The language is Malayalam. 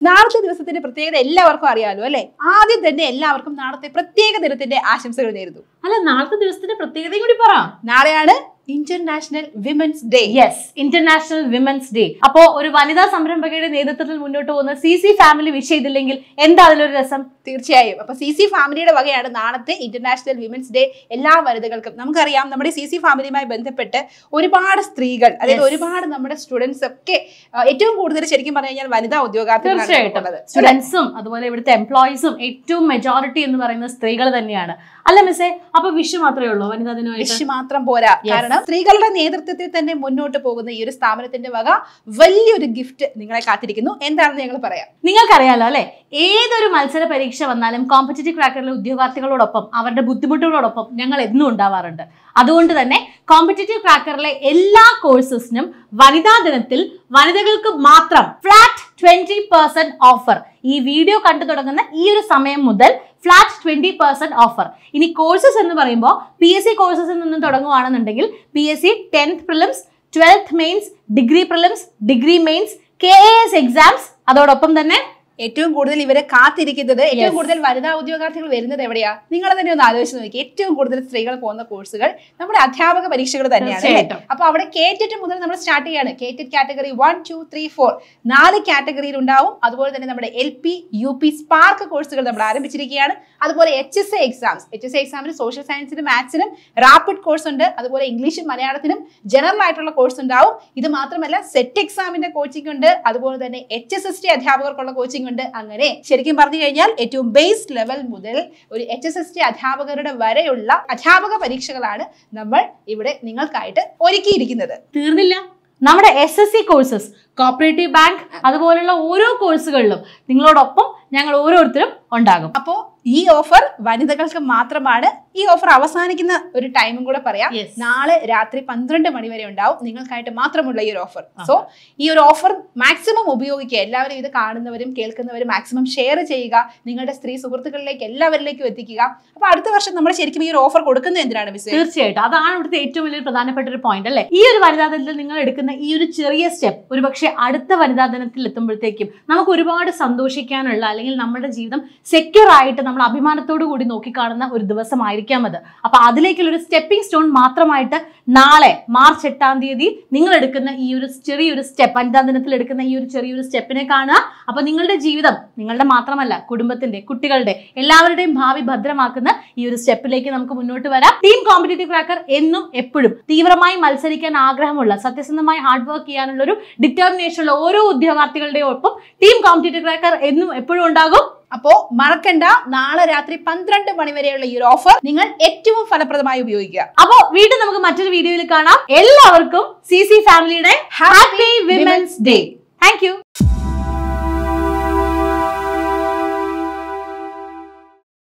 നാളത്തെ ദിവസത്തിന്റെ പ്രത്യേകത എല്ലാവർക്കും അറിയാലോ അല്ലെ ആദ്യം തന്നെ എല്ലാവർക്കും നാളത്തെ പ്രത്യേക ദിനത്തിന്റെ ആശംസകൾ നേരുന്നു അല്ല നാളത്തെ ദിവസത്തിന്റെ പ്രത്യേകതയും കൂടി പറ നാളെയാണ് international women's day yes international women's day അപ്പോ ഒരു വനിതാ സംരംഭകയുടെ നേതൃത്വത്തിൽ മുന്നോട്ട് പോകുന്ന സി സി ഫാമിലി വിഷ് ചെയ്തില്ലെങ്കിൽ എന്താ അതിലൊരു രസം തീർച്ചയായും അപ്പൊ സി സി ഫാമിലിയുടെ വകയാണ് നാളത്തെ ഇന്റർനാഷണൽ വിമൻസ് ഡേ എല്ലാ വനിതകൾക്കും നമുക്കറിയാം നമ്മുടെ സി സി ഫാമിലിയുമായി ബന്ധപ്പെട്ട് ഒരുപാട് സ്ത്രീകൾ അതായത് Yes. ഒരുപാട് നമ്മുടെ സ്റ്റുഡൻസ് ഒക്കെ ആ, ഏറ്റവും കൂടുതൽ ശരിക്കും പറഞ്ഞു കഴിഞ്ഞാൽ വനിതാ ഉദ്യോഗാർത്ഥികളാണ് തീർച്ചയായിട്ടും ഉള്ളത്. സ്റ്റുഡൻസും അതുപോലെ ഇവിടുത്തെ എംപ്ലോയീസും ഏറ്റവും മെജോറിറ്റി എന്ന് പറയുന്ന സ്ത്രീകൾ തന്നെയാണ് അല്ല മിസ്സേ അപ്പൊ വിഷു മാത്രമേ ഉള്ളൂ വനിതാ ദിനമായിട്ട് വിഷ് മാത്രം പോരാ Yes. കാരണം സ്ത്രീകളുടെ നേതൃത്വത്തിൽ തന്നെ മുന്നോട്ട് പോകുന്ന ഈ ഒരു സ്ഥാപനത്തിന്റെ വക വലിയൊരു ഗിഫ്റ്റ് നിങ്ങളെ കാത്തിരിക്കുന്നു എന്താണെന്ന് ഞങ്ങൾ പറയാം നിങ്ങൾക്കറിയാലോ അല്ലെ ഏതൊരു മത്സര പരീക്ഷ വന്നാലും കോമ്പറ്റേറ്റീവ് ക്രാക്കറിലെ ഉദ്യോഗാർത്ഥികളോടൊപ്പം അവരുടെ ബുദ്ധിമുട്ടുകളോടൊപ്പം ഞങ്ങൾ എന്നും ഉണ്ടാവാറുണ്ട് അതുകൊണ്ട് തന്നെ കോമ്പറ്റേറ്റീവ് ക്രാക്കറിലെ എല്ലാ കോഴ്സസിനും വനിതാ ദിനത്തിൽ വനിതകൾക്ക് മാത്രം ഫ്ലാറ്റ് ട്വന്റി പെർസെന്റ് ഓഫർ ഈ വീഡിയോ കണ്ടു തുടങ്ങുന്ന ഈ ഒരു സമയം മുതൽ ഫ്ലാറ്റ് ട്വന്റി പെർസെന്റ് ഓഫർ ഇനി കോഴ്സസ് എന്ന് പറയുമ്പോൾ പി എസ് സി കോഴ്സസിൽ നിന്നും തുടങ്ങുകയാണെന്നുണ്ടെങ്കിൽ P S C tenth prelims twelfth mains degree prelims degree mains K A S exams അതോടൊപ്പം തന്നെ ഏറ്റവും കൂടുതൽ ഇവരെ കാത്തിരിക്കുന്നത് ഏറ്റവും Yes. കൂടുതൽ വനിതാ ഉദ്യോഗാർത്ഥികൾ വരുന്നത് എവിടെയാ നിങ്ങൾ തന്നെ ഒന്ന് ആലോചിച്ച് നോക്കി ഏറ്റവും കൂടുതൽ സ്ത്രീകൾ പോകുന്ന കോഴ്സുകൾ നമ്മുടെ അധ്യാപക പരീക്ഷകൾ തന്നെയാണ് അല്ലേ? തീർച്ചയായിട്ടും. അപ്പൊ അവിടെ കേറ്ററ്റ് മുതൽ നമ്മൾ സ്റ്റാർട്ട് ചെയ്യാണ് കേറ്ററ്റ് category one two three four നാല് കാറ്റഗറിയിൽ ഉണ്ടാവും അതുപോലെ തന്നെ നമ്മുടെ L P U P spark കോഴ്സുകൾ നമ്മൾ ആരംഭിച്ചിരിക്കുകയാണ് അതുപോലെ H S A exams H S A എക്സാമിന് സോഷ്യൽ സയൻസിനും മാത്സിനും റാപ്പിഡ് കോഴ്സ് ഉണ്ട് അതുപോലെ ഇംഗ്ലീഷും മലയാളത്തിനും ജനറൽ ആയിട്ടുള്ള കോഴ്സ് ഉണ്ടാവും ഇത് മാത്രമല്ല സെറ്റ് എക്സാമിന്റെ കോച്ചിങ് ഉണ്ട് അതുപോലെ തന്നെ എച്ച് എസ് എസ് ടി അധ്യാപകർക്കുള്ള കോച്ചിങ് ഉണ്ട് അങ്ങനെ ശരിക്കും പറഞ്ഞു കഴിഞ്ഞാൽ ഏറ്റവും ബേസ് ലെവൽ മുതൽ ഒരു എച്ച് എസ് എസ് ടി അധ്യാപകരുടെ വരെയുള്ള അധ്യാപക പരീക്ഷകളാണ് നമ്മൾ ഇവിടെ നിങ്ങൾക്കായിട്ട് ഒരുക്കിയിരിക്കുന്നത് തീർന്നില്ല നമ്മുടെ S S C courses cooperative bank അതുപോലുള്ള ഓരോ കോഴ്സുകളിലും നിങ്ങളോടൊപ്പം ഞങ്ങൾ ഓരോരുത്തരും ഉണ്ടാകും അപ്പോ ഈ ഓഫർ വനിതകൾക്ക് മാത്രമാണ് ഈ ഓഫർ അവസാനിക്കുന്ന ഒരു ടൈമും കൂടെ പറയാം Yes. നാളെ രാത്രി പന്ത്രണ്ട് മണി വരെ ഉണ്ടാവും നിങ്ങൾക്കായിട്ട് മാത്രമുള്ള ഈ ഒരു ഓഫർ സോ ഈ ഒരു ഓഫർ മാക്സിമം ഉപയോഗിക്കുക എല്ലാവരും ഇത് കാണുന്നവരും കേൾക്കുന്നവരും മാക്സിമം ഷെയർ ചെയ്യുക നിങ്ങളുടെ സ്ത്രീ സുഹൃത്തുക്കളിലേക്ക് എല്ലാവരിലേക്കും എത്തിക്കുക അപ്പൊ അടുത്ത വർഷം നമ്മൾ ശരിക്കും ഈ ഒരു ഓഫർ കൊടുക്കുന്നത് എന്തിനാണ് മിസ് തീർച്ചയായിട്ടും അതാണ് ഇവിടുത്തെ ഏറ്റവും വലിയ പ്രധാനപ്പെട്ട ഒരു പോയിന്റ് അല്ലേ ഈ ഒരു വനിതാ ദിനത്തിൽ നിങ്ങൾ എടുക്കുന്ന ഈ ഒരു ചെറിയ സ്റ്റെപ്പ് ഒരുപക്ഷെ അടുത്ത വനിതാ ദിനത്തിൽ എത്തുമ്പോഴത്തേക്കും നമുക്ക് ഒരുപാട് സന്തോഷിക്കാനുള്ള അല്ലെങ്കിൽ നമ്മുടെ ജീവിതം സെക്യൂർ ആയിട്ട് നമ്മൾ അഭിമാനത്തോടു കൂടി നോക്കിക്കാണുന്ന ഒരു ദിവസമായിരിക്കാം അത് അപ്പൊ അതിലേക്കുള്ള ഒരു സ്റ്റെപ്പിംഗ് സ്റ്റോൺ മാത്രമായിട്ട് നാളെ മാർച്ച് എട്ടാം തീയതി നിങ്ങൾ എടുക്കുന്ന ഈ ഒരു ചെറിയൊരു സ്റ്റെപ്പ് വനിതാ ദിനത്തിൽ എടുക്കുന്ന ഈ ഒരു ചെറിയൊരു സ്റ്റെപ്പിനെ കാണുക അപ്പൊ നിങ്ങളുടെ ജീവിതം നിങ്ങളുടെ മാത്രമല്ല കുടുംബത്തിന്റെ കുട്ടികളുടെ എല്ലാവരുടെയും ഭാവി ഭദ്രമാക്കുന്ന ഈ ഒരു സ്റ്റെപ്പിലേക്ക് നമുക്ക് മുന്നോട്ട് വരാം ടീം കോമ്പറ്റേറ്റീവ് ക്രാക്കർ എന്നും എപ്പോഴും തീവ്രമായി മത്സരിക്കാൻ ആഗ്രഹമുള്ള സത്യസന്ധമായി ഹാർഡ് വർക്ക് ചെയ്യാനുള്ള ഒരു ഡിറ്റർമിനേഷൻ ഉള്ള ഓരോ ഉദ്യോഗാർത്ഥികളുടെയും ഒപ്പം ടീം കോമ്പറ്റേറ്റീവ് ക്രാക്കർ എന്നും എപ്പോഴും ഉണ്ടാകും അപ്പോ മറക്കണ്ട നാളെ രാത്രി പന്ത്രണ്ട് മണി വരെയുള്ള ഈ ഒരു ഓഫർ നിങ്ങൾ ഏറ്റവും ഫലപ്രദമായി ഉപയോഗിക്കുക അപ്പോ വീണ്ടും നമുക്ക് മറ്റൊരു വീഡിയോയിൽ കാണാം എല്ലാവർക്കും സി സി ഫാമിലിയുടെ happy women's day thank U